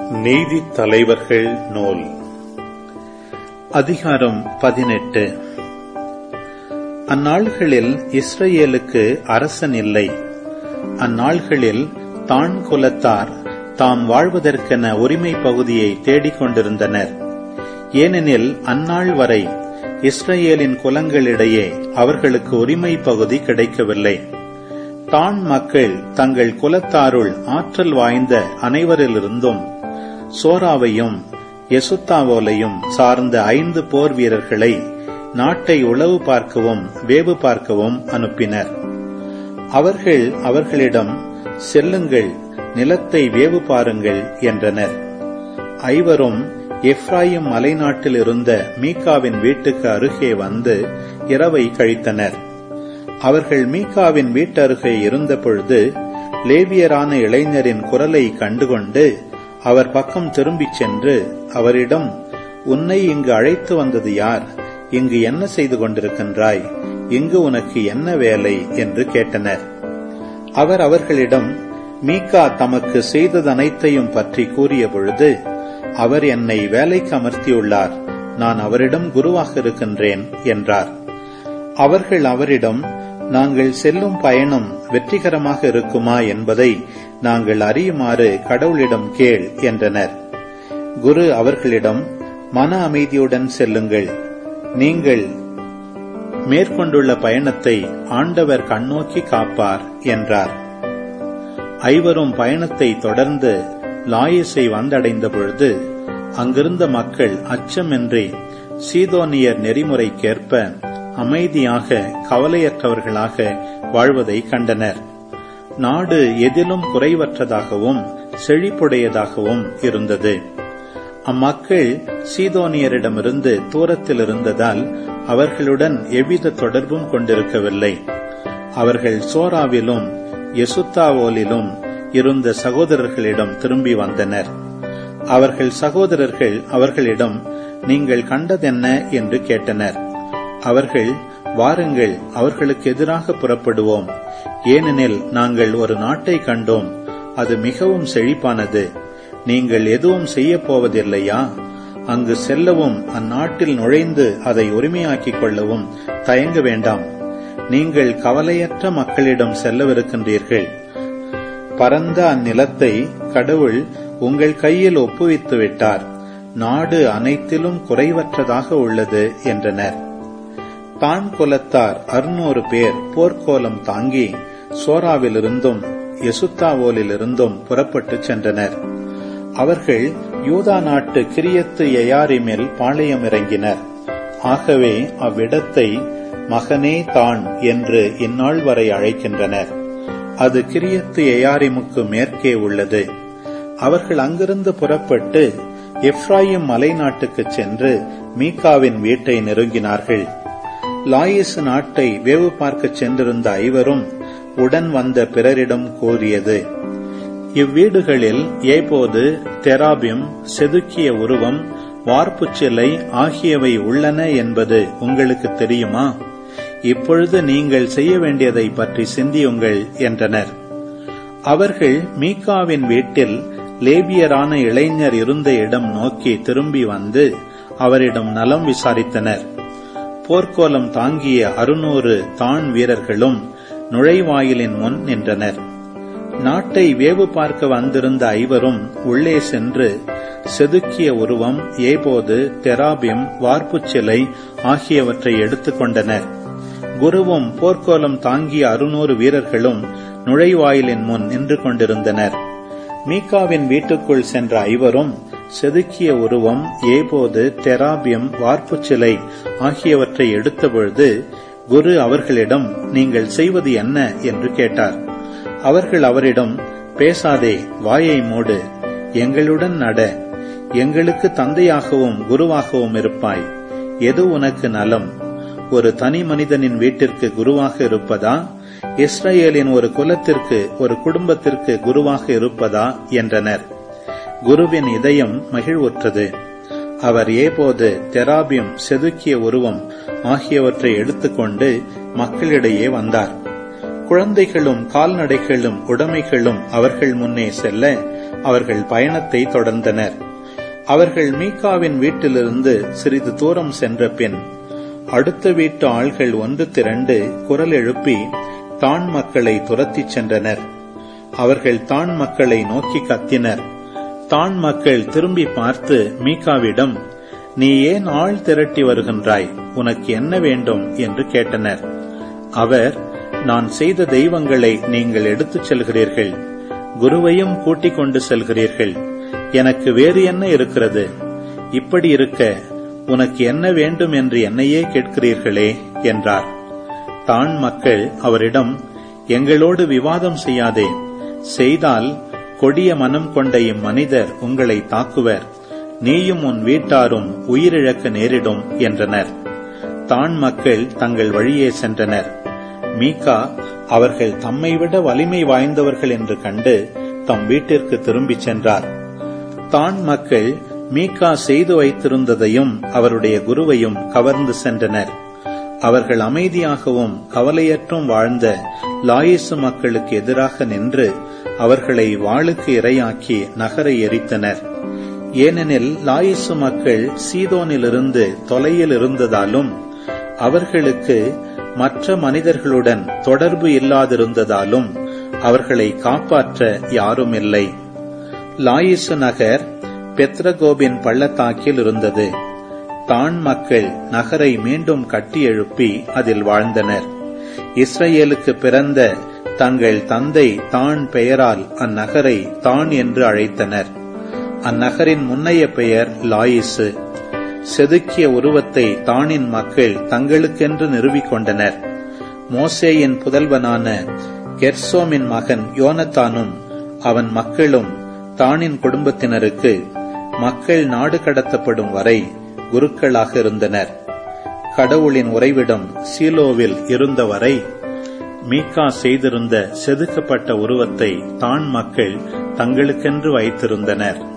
நீதித் தலைவர்கள் நூல் அதிகாரம் பதினெட்டு அந்நாள்களில் இஸ்ரவேலுக்கு அரசன் இல்லை அந்நாள்களில் தான் குலத்தார் தாம் வாழ்வதற்கென உரிமை பகுதியை தேடிக் கொண்டிருந்தனர் ஏனெனில் அந்நாள் வரை இஸ்ரவேலின் குலங்களிடையே அவர்களுக்கு உரிமை பகுதி கிடைக்கவில்லை தான் மக்கள் தங்கள் குலத்தாருள் ஆற்றல் வாய்ந்த அனைவரிலிருந்தும் சோராவையும் எசுத்தாவோலையும் சார்ந்த ஐந்து போர் வீரர்களை நாட்டை உளவு பார்க்கவும் வேவு பார்க்கவும் அனுப்பினர் அவர்கள் அவர்களிடம் செல்லுங்கள் நிலத்தை வேவு பாருங்கள் என்றனர் ஐவரும் எஃப்ராயிம் மலைநாட்டில் இருந்த மீகாவின் வீட்டுக்கு அருகே வந்து இரவை கழித்தனர் அவர்கள் மீகாவின் வீட்டருகே இருந்த பொழுது லேவியரான இளைஞரின் குரலை கண்டுகொண்டு அவர் பக்கம் திரும்பிச் சென்று அவரிடம் உன்னை இங்கு அழைத்து வந்தது யார் இங்கு என்ன செய்து கொண்டிருக்கின்றாய் இங்கு உனக்கு என்ன வேலை என்று கேட்டனர் அவர் அவர்களிடம் மீகா தமக்கு செய்ததனைத்தையும் பற்றி கூறிய பொழுது அவர் என்னை வேலைக்கு அமர்த்தியுள்ளார் நான் அவரிடம் குருவாக இருக்கின்றேன் என்றார் அவர்கள் அவரிடம் நாங்கள் செல்லும் பயணம் வெற்றிகரமாக இருக்குமா என்பதை நாங்கள் அறியுமாறு கடவுளிடம் கேள் என்றனர் குரு அவர்களிடம் மன அமைதியுடன் செல்லுங்கள் நீங்கள் மேற்கொண்டுள்ள பயணத்தை ஆண்டவர் கண்ணோக்கி காப்பார் என்றார் ஐவரும் பயணத்தை தொடர்ந்து லாயிசை வந்தடைந்த பொழுது அங்கிருந்த மக்கள் அச்சமின்றி சீதோனியர் நெறிமுறைக்கேற்ப அமைதியாக கவலையற்றவர்களாக வாழ்வதை கண்டனர் நாடு எதிலும் குறைவற்றதாகவும் செழிப்புடையதாகவும் இருந்தது அம்மக்கள் சீதோனியரிடமிருந்து தூரத்தில் இருந்ததால் அவர்களுடன் எவ்வித தொடர்பும் கொண்டிருக்கவில்லை அவர்கள் சோராவிலும் எசுத்தாவோலிலும் இருந்த சகோதரர்களிடம் திரும்பி வந்தனர் அவர்கள் சகோதரர்கள் அவர்களிடம் நீங்கள் கண்டதென்ன என்று கேட்டனர் அவர்கள் வாருங்கள் அவர்களுக்கு எதிராக புறப்படுவோம் ஏனெனில் நாங்கள் ஒரு நாட்டை கண்டோம் அது மிகவும் செழிப்பானது நீங்கள் எதுவும் செய்ய போவதில்லையா அங்கு செல்லவும் அந்நாட்டில் நுழைந்து அதை உரிமையாக்கிக் கொள்ளவும் தயங்க வேண்டாம் நீங்கள் கவலையற்ற மக்களிடம் செல்லவிருக்கின்றீர்கள் பரந்த அந்நிலத்தை கடவுள் உங்கள் கையில் ஒப்புவித்து விட்டார் நாடு அனைத்திலும் குறைவற்றதாக உள்ளது என்றனர் தான் குலத்தார் அறுநூறு பேர் போர்க்கோலம் தாங்கி சோராவிலிருந்தும் எசுத்தாவோலிலிருந்தும் புறப்பட்டு சென்றனர் அவர்கள் யூதா நாட்டு கிரியத்து எயாரிமேல் பாளையம் இறங்கினர் ஆகவே அவ்விடத்தை மகனே தான் என்று இந்நாள் வரை அழைக்கின்றனர் அது கிரியத்து எயாரிமுக்கு மேற்கே உள்ளது அவர்கள் அங்கிருந்து புறப்பட்டு எப்ராயிம் மலை நாட்டுக்கு சென்று மீகாவின் வீட்டை நெருங்கினார்கள் லாயிசு நாட்டை வேவு பார்க்க சென்றிருந்த ஐவரும் உடன் வந்த பிறரிடம் கூறியது இவ்வீடுகளில் ஏபோது தெராபிம் செதுக்கிய உருவம் வார்ப்பு சிலை ஆகியவை உள்ளன என்பது உங்களுக்கு தெரியுமா இப்பொழுது நீங்கள் செய்ய வேண்டியதை பற்றி சிந்தியுங்கள் என்றனர் அவர்கள் மீகாவின் வீட்டில் லேபியரான இளைஞர் இருந்த இடம் நோக்கி திரும்பி வந்து அவரிடம் நலம் விசாரித்தனர் போர்க்கோலம் தாங்கிய அறுநூறு தான் வீரர்களும் நுழைவாயிலின் முன் நின்றனர் நாட்டை வேவு பார்க்க வந்திருந்த ஐவரும் உள்ளே சென்று செதுக்கிய உருவம் ஏபோது தெராபியம் வார்ப்புச் சிலை ஆகியவற்றை எடுத்துக்கொண்டனர் குருவும் போர்க்கோலம் தாங்கிய அறுநூறு வீரர்களும் நுழைவாயிலின் முன் நின்று கொண்டிருந்தனர் மீகாவின் வீட்டுக்குள் சென்ற ஐவரும் செதுக்கிய உருவம் ஏபோது தெராபியம் வார்ப்புச் சிலை ஆகியவற்றை எடுத்தபொழுது குரு அவர்களிடம் நீங்கள் செய்வது என்ன என்று கேட்டார் அவர்கள் அவரிடம் பேசாதே வாயை மூடு எங்களுடன் நட எங்களுக்கு தந்தையாகவும் குருவாகவும் இருப்பாய் எது உனக்கு நலம் ஒரு தனி மனிதனின் வீட்டிற்கு குருவாக இருப்பதா இஸ்ரேலின் ஒரு குலத்திற்கு ஒரு குடும்பத்திற்கு குருவாக இருப்பதா என்றனர் குருவின் இதயம் மகிழ்வுற்றது அவர் ஏபோது தெராபியம் செதுக்கிய உருவம் ஆகியவற்றை எடுத்துக்கொண்டு மக்களிடையே வந்தார் குழந்தைகளும் கால்நடைகளும் உடைமைகளும் அவர்கள் முன்னே செல்ல அவர்கள் பயணத்தை தொடர்ந்தனர் அவர்கள் மீகாவின் வீட்டிலிருந்து சிறிது தூரம் சென்ற பின் அடுத்த வீட்டு ஆள்கள் ஒன்று திரண்டு குரல் எழுப்பி தான் மக்களை துரத்திச் சென்றனர் அவர்கள் தான் மக்களை நோக்கி கத்தினர் தான் மக்கள் திரும்பி பார்த்து மீகாவிடம் நீ ஏன் ஆள் திரட்டி வருகின்றாய் உனக்கு என்ன வேண்டும் என்று கேட்டனர் அவர் நான் செய்த தெய்வங்களை நீங்கள் எடுத்துச் செல்கிறீர்கள் குருவையும் கூட்டிக் கொண்டு செல்கிறீர்கள் எனக்கு வேறு என்ன இருக்கிறது இப்படி இருக்க உனக்கு என்ன வேண்டும் என்று என்னையே கேட்கிறீர்களே என்றார் தான் மக்கள் அவரிடம் எங்களோடு விவாதம் செய்யாதே செய்தால் கொடிய மனம் கொண்ட இம்மனிதர் உங்களை தாக்குவர் நீயும் உன் வீட்டாரும் உயிரிழக்க நேரிடும் என்றனர் தான் மக்கள் தங்கள் வழியே சென்றனர் மீகா அவர்கள் தம்மை விட வலிமை வாய்ந்தவர்கள் என்று கண்டு தம் வீட்டிற்கு திரும்பிச் சென்றார் தான் மக்கள் மீகா செய்து வைத்திருந்ததையும் அவருடைய குருவையும் கவர்ந்து சென்றனர் அவர்கள் அமைதியாகவும் கவலையற்றும் வாழ்ந்த லாயிசு மக்களுக்கு எதிராக நின்று அவர்களை வாளுக்கு இரையாக்கி நகரை எரித்தனர் ஏனெனில் லாயிசு மக்கள் சீதோனிலிருந்து தொலையில் இருந்ததாலும் அவர்களுக்கு மற்ற மனிதர்களுடன் தொடர்பு இல்லாதிருந்ததாலும் அவர்களை காப்பாற்ற யாரும் இல்லை லாயிசு நகர் பெத்ரகோபின் பள்ளத்தாக்கில் இருந்தது தான் மக்கள் நகரை மீண்டும் கட்டி எழுப்பி அதில் வாழ்ந்தனர் இஸ்ரேலுக்கு பிறந்த தங்கள் தந்தை தான் பெயரால் அந்நகரை தான் என்று அழைத்தனர் அந்நகரின் முன்னைய பெயர் லாயிசு செதுக்கிய உருவத்தை தானின் மக்கள் தங்களுக்கென்று நிறுவிக் கொண்டனர் மோசேயின் புதல்வனான கெர்சோமின் மகன் யோனத்தானும் அவன் மக்களும் தானின் குடும்பத்தினருக்கு மக்கள் நாடு கடத்தப்படும் வரை குருக்களாக இருந்தனர் கடவுளின் உறைவிடம் சீலோவில் இருந்தவரை மீகா செய்திருந்த செதுக்கப்பட்ட உருவத்தை தான் மக்கள் தங்களுக்கென்று வைத்திருந்தனர்